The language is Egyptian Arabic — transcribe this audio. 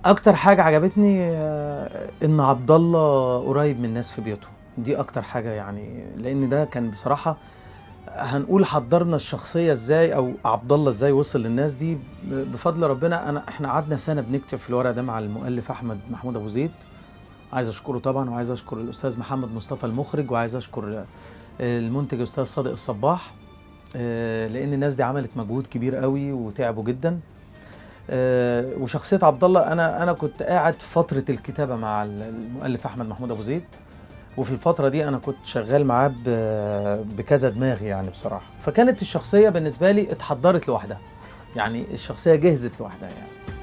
اكتر حاجه عجبتني آه، ان عبد الله قريب من الناس في بيوته دي اكتر حاجه يعني لان ده كان بصراحه هنقول حضرنا الشخصيه ازاي او عبد الله ازاي وصل للناس دي ب- بفضل ربنا انا احنا قعدنا سنه بنكتب في الورق ده مع المؤلف احمد محمود ابو زيد عايز اشكره طبعا وعايز اشكر الاستاذ محمد مصطفى المخرج وعايز اشكر آه، المنتج الاستاذ صادق الصباح آه، لان الناس دي عملت مجهود كبير قوي وتعبوا جدا آه، وشخصيه عبد الله انا انا كنت قاعد في فتره الكتابه مع المؤلف احمد محمود ابو زيد وفي الفتره دي انا كنت شغال معاه ب- بكذا دماغ يعني بصراحه فكانت الشخصيه بالنسبه لي اتحضرت لوحدها يعني الشخصيه جهزت لوحدها يعني